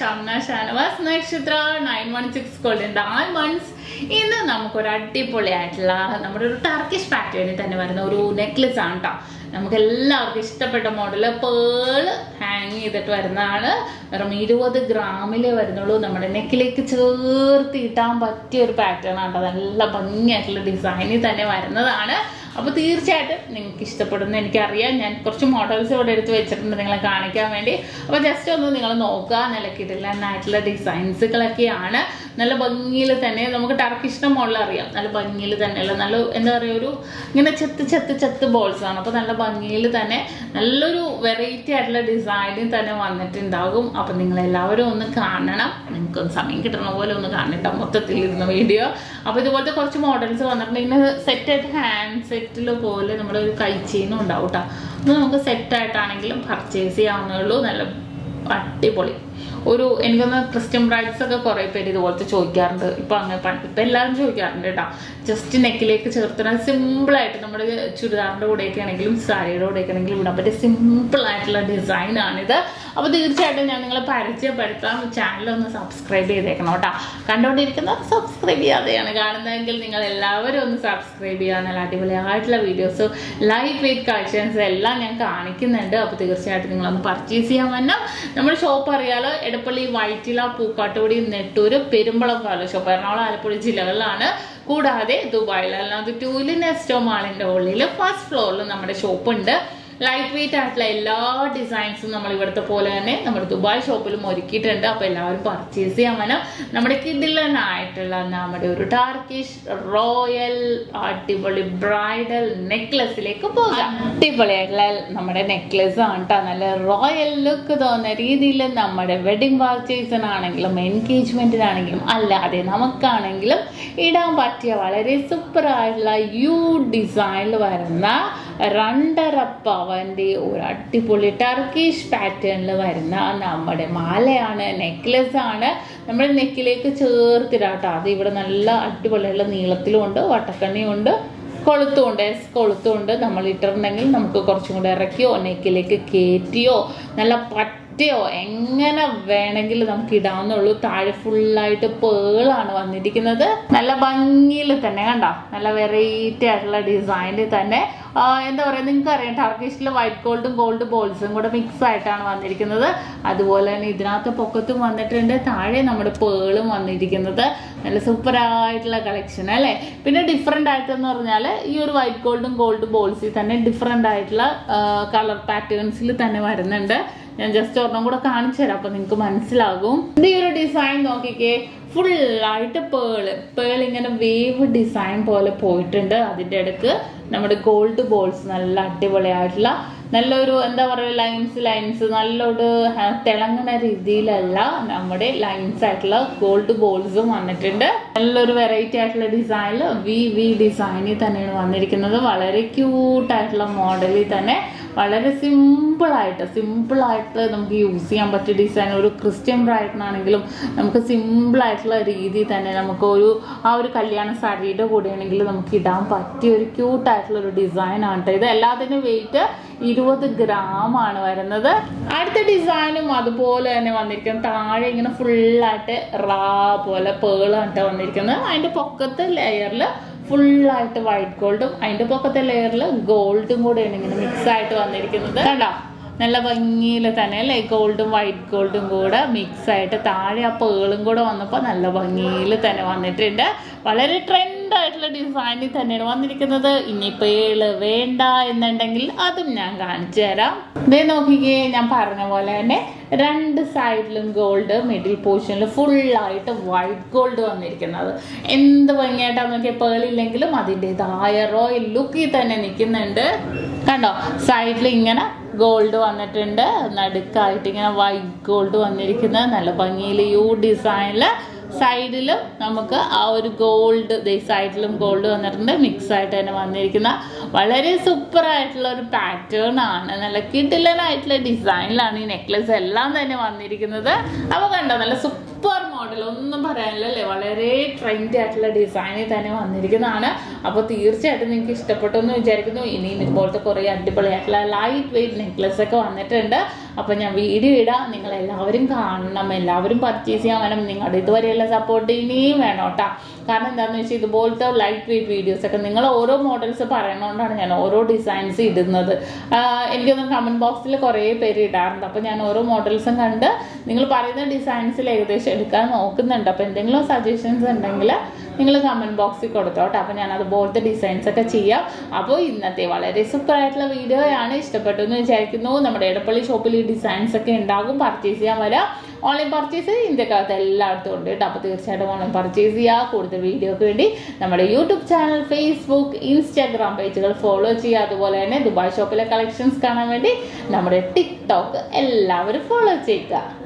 Shamna Shanavas Nakshatra nine one six golden diamonds ഇന്ന് നമുക്കൊരു അടിപൊളിയായിട്ടുള്ള നമ്മുടെ ഒരു ടർക്കിഷ് പാറ്റേണിൽ തന്നെ വരുന്ന ഒരു നെക്ലസ് ആണ് കേട്ടോ നമുക്ക് എല്ലാവർക്കും ഇഷ്ടപ്പെട്ട മോഡല് പേള് ഹാങ് ചെയ്തിട്ട് വരുന്നതാണ് വെറും ഇരുപത് ഗ്രാമിലേ വരുന്നുള്ളൂ നമ്മുടെ നെക്കിലേക്ക് ചേർത്ത് ഇട്ടാൻ പറ്റിയ ഒരു പാറ്റേൺ ആണ് കേട്ടോ നല്ല ഭംഗിയായിട്ടുള്ള ഡിസൈനിൽ തന്നെ വരുന്നതാണ് അപ്പോൾ തീർച്ചയായിട്ടും നിങ്ങൾക്ക് ഇഷ്ടപ്പെടുന്ന എനിക്കറിയാം ഞാൻ കുറച്ച് മോഡൽസ് ഇവിടെ എടുത്ത് വെച്ചിട്ടുണ്ട് നിങ്ങളെ കാണിക്കാൻ വേണ്ടി അപ്പോൾ ജസ്റ്റ് ഒന്ന് നിങ്ങൾ നോക്കുക നല്ല കിടലനായിട്ടുള്ള ഡിസൈൻസുകളൊക്കെയാണ് നല്ല ഭംഗിയിൽ തന്നെ നമുക്ക് ടർക്കിഷ്ടം മോഡൽ അറിയാം നല്ല ഭംഗിയിൽ തന്നെയുള്ള നല്ല എന്താ പറയുക ഒരു ഇങ്ങനെ ചെത്ത് ചെത്ത് ചെത്ത് ബോൾസ് ആണ് അപ്പോൾ നല്ല ഭംഗിയിൽ തന്നെ നല്ലൊരു വെറൈറ്റി ആയിട്ടുള്ള ഡിസൈനിൽ തന്നെ വന്നിട്ടുണ്ടാകും അപ്പം നിങ്ങൾ എല്ലാവരും ഒന്ന് കാണണം നിങ്ങൾക്ക് സമയം കിട്ടണ പോലെ ഒന്ന് കാണട്ടോ മൊത്തത്തിൽ ഇരുന്ന വീഡിയോ അപ്പോൾ ഇതുപോലത്തെ കുറച്ച് മോഡൽസ് വന്നിട്ടുണ്ട് ഇങ്ങനെ സെറ്റായിട്ട് ഹാൻഡ് സെറ്റിൽ പോലെ നമ്മുടെ ഒരു കൈച്ചീനും ഉണ്ടാവും കേട്ടോ അത് നമുക്ക് സെറ്റായിട്ടാണെങ്കിലും പർച്ചേസ് ചെയ്യാവുന്നേ ഉള്ളൂ നല്ല അടിപൊളി ഒരു എനിക്കൊന്ന് ക്രിസ്ത്യൻ ബ്രൈഡ്സ് ഒക്കെ കുറേ പേര് ഇതുപോലത്തെ ചോദിക്കാറുണ്ട് ഇപ്പൊ അങ്ങനെ പണ്ട് ഇപ്പൊ എല്ലാവരും ചോദിക്കാറുണ്ട് കേട്ടോ ജസ്റ്റ് നെക്കിലേക്ക് ചേർത്തുന്ന സിമ്പിൾ ആയിട്ട് നമ്മുടെ ചുരിദാറിന്റെ കൂടെയൊക്കെ ആണെങ്കിലും സാരിയുടെ കൂടെയൊക്കെ ആണെങ്കിലും ഇടാൻ പറ്റിയ സിമ്പിൾ ആയിട്ടുള്ള ഡിസൈൻ ആണിത് അപ്പൊ തീർച്ചയായിട്ടും ഞാൻ നിങ്ങളെ പരിചയപ്പെടുത്താം ചാനൽ ഒന്ന് സബ്സ്ക്രൈബ് ചെയ്തേക്കണം കേട്ടോ കണ്ടുകൊണ്ടിരിക്കുന്ന സബ്സ്ക്രൈബ് ചെയ്യാതെയാണ് കാണുന്നതെങ്കിൽ നിങ്ങൾ എല്ലാവരും ഒന്ന് സബ്സ്ക്രൈബ് ചെയ്യുക നല്ല അടിപൊളിയായിട്ടുള്ള വീഡിയോസ് ലൈവ് വെയിറ്റ് കളക്ഷൻസ് എല്ലാം ഞാൻ കാണിക്കുന്നുണ്ട് അപ്പോൾ തീർച്ചയായിട്ടും നിങ്ങളൊന്ന് പർച്ചേസ് ചെയ്യാൻ വന്നാൽ നമ്മുടെ ഷോപ്പ് അറിയാലോ എടപ്പള്ളി വൈറ്റില പൂക്കാട്ടുപടി നെട്ടൂര് പെരുമ്പളം കാല ഷോപ്പ് എറണാകുളം ആലപ്പുഴ ജില്ലകളിലാണ് കൂടാതെ ദുബായിൽ അല്ലാതെ ടൂലി നെസ്റ്റോ മാളിന്റെ ഉള്ളിൽ ഫസ്റ്റ് ഫ്ലോറിൽ നമ്മുടെ ഷോപ്പ് ഉണ്ട് ലൈറ്റ് വെയിറ്റ് ആയിട്ടുള്ള എല്ലാ ഡിസൈൻസും നമ്മൾ ഇവിടുത്തെ പോലെ തന്നെ നമ്മുടെ ദുബായ് ഷോപ്പിലും ഒരുക്കിയിട്ടുണ്ട് അപ്പൊ എല്ലാവരും പർച്ചേസ് ചെയ്യാൻ വേണം നമ്മുടെ കിഡിലനായിട്ടുള്ള നമ്മുടെ ഒരു ടാർക്കിഷ് റോയൽ അടിപൊളി ബ്രൈഡൽ നെക്ലസിലേക്ക് പോകാം അടിപൊളിയായിട്ടുള്ള നമ്മുടെ നെക്ലസ് ആണ് കേട്ടോ നല്ല റോയൽ ലുക്ക് തോന്നുന്ന രീതിയിൽ നമ്മുടെ വെഡിങ് പർച്ചേസിനാണെങ്കിലും എൻഗേജ്മെന്റിനാണെങ്കിലും അല്ലാതെ നമുക്കാണെങ്കിലും ഇടാൻ പറ്റിയ വളരെ സൂപ്പർ ആയിട്ടുള്ള യു ഡിസൈനിൽ വരുന്ന രണ്ടര പവന്റെ ഒരു അടിപൊളി ടർക്കിഷ് പാറ്റേണിൽ വരുന്ന നമ്മുടെ മാലയാണ് നെക്ലസ് ആണ് നമ്മുടെ നെക്കിലേക്ക് ചേർത്തിടാട്ടോ അത് ഇവിടെ നല്ല അടിപൊളിയുള്ള നീളത്തിലും ഉണ്ട് വട്ടക്കണ്ണിയും ഉണ്ട് കൊളുത്തുണ്ട് എസ് കൊളുത്തുണ്ട് നമ്മൾ ഇട്ടിട്ടുണ്ടെങ്കിൽ നമുക്ക് കുറച്ചും കൂടെ ഇറക്കിയോ നെക്കിലേക്ക് കയറ്റിയോ നല്ല പറ്റയോ എങ്ങനെ വേണമെങ്കിലും നമുക്ക് ഇടാവുന്നുള്ളൂ താഴെ ഫുള്ളായിട്ട് പേളാണ് വന്നിരിക്കുന്നത് നല്ല ഭംഗിയിൽ തന്നെ കണ്ടോ നല്ല വെറൈറ്റി ആയിട്ടുള്ള ഡിസൈനിൽ തന്നെ എന്താ പറയുക നിങ്ങൾക്ക് അറിയാം ടർക്കിഷിൽ വൈറ്റ് ഗോൾഡും ഗോൾഡ് ബോൾസും കൂടെ മിക്സ് ആയിട്ടാണ് വന്നിരിക്കുന്നത് അതുപോലെ തന്നെ ഇതിനകത്ത് പൊക്കത്തും വന്നിട്ടുണ്ട് താഴെ നമ്മുടെ പേളും വന്നിരിക്കുന്നത് നല്ല സൂപ്പർ ആയിട്ടുള്ള കളക്ഷൻ അല്ലേ പിന്നെ ഡിഫറെൻ്റ് ആയിട്ടെന്ന് പറഞ്ഞാൽ ഈ ഒരു വൈറ്റ് ഗോൾഡും ഗോൾഡ് ബോൾസിൽ തന്നെ ഡിഫറെൻ്റ് ആയിട്ടുള്ള കളർ പാറ്റേൺസിൽ തന്നെ വരുന്നുണ്ട് ഞാൻ ജസ്റ്റ് ഒരെണ്ണം കൂടെ കാണിച്ചു തരാം അപ്പൊ നിങ്ങൾക്ക് മനസ്സിലാകും ഇത് ഈ ഒരു ഡിസൈൻ നോക്കിക്കേ ഫുള്ളായിട്ട് പേള് പേൾ ഇങ്ങനെ വേവ് ഡിസൈൻ പോലെ പോയിട്ടുണ്ട് അതിൻ്റെ ഇടക്ക് നമ്മുടെ ഗോൾഡ് ബോൾസ് നല്ല അടിപൊളിയായിട്ടുള്ള നല്ലൊരു എന്താ പറയുക ലൈൻസ് ലൈൻസ് നല്ലൊരു തിളങ്ങുന്ന രീതിയിലല്ല നമ്മുടെ ലൈൻസ് ആയിട്ടുള്ള ഗോൾഡ് ബോൾസും വന്നിട്ടുണ്ട് നല്ലൊരു വെറൈറ്റി ആയിട്ടുള്ള ഡിസൈനിൽ വി വി ഡിസൈനിൽ തന്നെയാണ് വന്നിരിക്കുന്നത് വളരെ ക്യൂട്ടായിട്ടുള്ള മോഡലിൽ തന്നെ വളരെ സിമ്പിളായിട്ട് സിമ്പിളായിട്ട് നമുക്ക് യൂസ് ചെയ്യാൻ പറ്റിയ ഡിസൈൻ ഒരു ക്രിസ്ത്യൻ ബ്രൈഡിനാണെങ്കിലും നമുക്ക് സിമ്പിളായിട്ടുള്ള രീതിയിൽ തന്നെ നമുക്ക് ഒരു ആ ഒരു കല്യാണ സാരിയുടെ കൂടെയാണെങ്കിൽ നമുക്ക് ഇടാൻ പറ്റിയ ഒരു ക്യൂട്ടായിട്ടുള്ള ഒരു ഡിസൈൻ ആണ് കേട്ടോ ഇത് എല്ലാത്തിനും വെയിറ്റ് ഇരുപത് ഗ്രാം ആണ് വരുന്നത് അടുത്ത ഡിസൈനും അതുപോലെ തന്നെ വന്നിരിക്കുന്നത് താഴെ ഇങ്ങനെ ഫുള്ളായിട്ട് റാ പോലെ പേളാണ് വന്നിരിക്കുന്നത് അതിന്റെ പൊക്കത്തെ ലെയറിൽ ഫുള്ളായിട്ട് വൈറ്റ് ഗോൾഡും അതിന്റെ പൊക്കത്തെ ലെയറിൽ ഗോൾഡും കൂടെയാണ് ഇങ്ങനെ മിക്സ് ആയിട്ട് വന്നിരിക്കുന്നത് കണ്ടോ നല്ല ഭംഗിയിൽ തന്നെ അല്ലേ ഗോൾഡും വൈറ്റ് ഗോൾഡും കൂടെ മിക്സ് ആയിട്ട് താഴെ ആ പേളും കൂടെ വന്നപ്പോൾ നല്ല ഭംഗിയിൽ തന്നെ വന്നിട്ടുണ്ട് വളരെ ട്രെൻഡ് ആയിട്ടുള്ള ഡിസൈനിൽ തന്നെയാണ് വന്നിരിക്കുന്നത് ഇനി പേള് വേണ്ട എന്നുണ്ടെങ്കിൽ അതും ഞാൻ കാണിച്ചു തരാം ഇതേ നോക്കിക്കേ ഞാൻ പറഞ്ഞ പോലെ തന്നെ രണ്ട് സൈഡിലും ഗോൾഡ് മിഡിൽ പോർഷനിൽ ഫുള്ളായിട്ട് വൈറ്റ് ഗോൾഡ് വന്നിരിക്കുന്നത് എന്ത് ഭംഗിയായിട്ടാന്ന് നോക്കിയാൽ പേളില്ലെങ്കിലും അതിൻ്റെതായ റോയൽ ലുക്കിൽ തന്നെ നിൽക്കുന്നുണ്ട് കണ്ടോ സൈഡിൽ ഇങ്ങനെ ഗോൾഡ് വന്നിട്ടുണ്ട് നടുക്കായിട്ട് ഇങ്ങനെ വൈറ്റ് ഗോൾഡ് വന്നിരിക്കുന്നത് നല്ല ഭംഗിയിൽ യു ഡിസൈനിൽ സൈഡിലും നമുക്ക് ആ ഒരു ഗോൾഡ് ദേ സൈഡിലും ഗോൾഡ് വന്നിട്ടുണ്ട് മിക്സ് ആയിട്ട് തന്നെ വന്നിരിക്കുന്ന വളരെ സൂപ്പർ ആയിട്ടുള്ള ഒരു പാറ്റേൺ ആണ് നല്ല കിടിലനായിട്ടുള്ള ഡിസൈനിലാണ് ഈ നെക്ലസ് എല്ലാം തന്നെ വന്നിരിക്കുന്നത് അപ്പോൾ കണ്ടോ നല്ല സൂപ്പർ മോഡൽ ഒന്നും പറയാനില്ല അല്ലേ വളരെ ട്രെൻഡി ആയിട്ടുള്ള ഡിസൈനിൽ തന്നെ വന്നിരിക്കുന്നതാണ് അപ്പോൾ തീർച്ചയായിട്ടും നിങ്ങൾക്ക് ഇഷ്ടപ്പെട്ടു എന്ന് വിചാരിക്കുന്നു ഇനിയും ഇതുപോലത്തെ കുറേ അടിപൊളിയായിട്ടുള്ള ലൈറ്റ് വെയിറ്റ് നെക്ലസ് ഒക്കെ വന്നിട്ടുണ്ട് അപ്പോൾ ഞാൻ വീഡിയോ ഇടാം നിങ്ങൾ എല്ലാവരും കാണണം എല്ലാവരും പർച്ചേസ് ചെയ്യാൻ വേണം നിങ്ങളുടെ ഇതുവരെയുള്ള സപ്പോർട്ട് ഇനിയും വേണം കേട്ടോ കാരണം എന്താണെന്ന് വെച്ചാൽ ഇതുപോലത്തെ ലൈറ്റ് വെയിറ്റ് വീഡിയോസ് ഒക്കെ നിങ്ങൾ ഓരോ മോഡൽസ് പറയണോണ്ടാണ് ഞാൻ ഓരോ ഡിസൈൻസ് ഇടുന്നത് ആഹ് എനിക്കൊന്ന് കമന്റ് ബോക്സിൽ കുറേ പേര് ഇടാറുണ്ട് അപ്പോൾ ഞാൻ ഓരോ മോഡൽസും കണ്ട് നിങ്ങൾ പറയുന്ന ഡിസൈൻസിൽ ഏകദേശം എടുക്കാൻ നോക്കുന്നുണ്ട് അപ്പോൾ എന്തെങ്കിലും സജഷൻസ് ഉണ്ടെങ്കിൽ നിങ്ങൾ കമന്റ് ബോക്സിൽ കൊടുത്തോട്ടെ അപ്പോൾ ഞാൻ അതുപോലത്തെ ഡിസൈൻസ് ഒക്കെ ചെയ്യാം അപ്പോൾ ഇന്നത്തെ വളരെ സൂപ്പർ ആയിട്ടുള്ള വീഡിയോ ആണ് ഇഷ്ടപ്പെട്ടു എന്ന് വിചാരിക്കുന്നു നമ്മുടെ എടപ്പള്ളി ഷോപ്പിൽ ഈ ഡിസൈൻസ് ഒക്കെ ഉണ്ടാകും പർച്ചേസ് ചെയ്യാൻ വരാം ഓൺലൈൻ പർച്ചേസ് ഇന്ത്യക്കകത്ത് എല്ലായിടത്തും ഉണ്ട് കേട്ടോ അപ്പോൾ തീർച്ചയായിട്ടും ഓൺലൈൻ പർച്ചേസ് ചെയ്യുക കൂടുതൽ വീഡിയോക്ക് വേണ്ടി നമ്മുടെ യൂട്യൂബ് ചാനൽ ഫേസ്ബുക്ക് ഇൻസ്റ്റാഗ്രാം പേജുകൾ ഫോളോ ചെയ്യുക അതുപോലെ തന്നെ ദുബായ് ഷോപ്പിലെ കളക്ഷൻസ് കാണാൻ വേണ്ടി നമ്മുടെ ടിക്ടോക്ക് എല്ലാവരും ഫോളോ ചെയ്യുക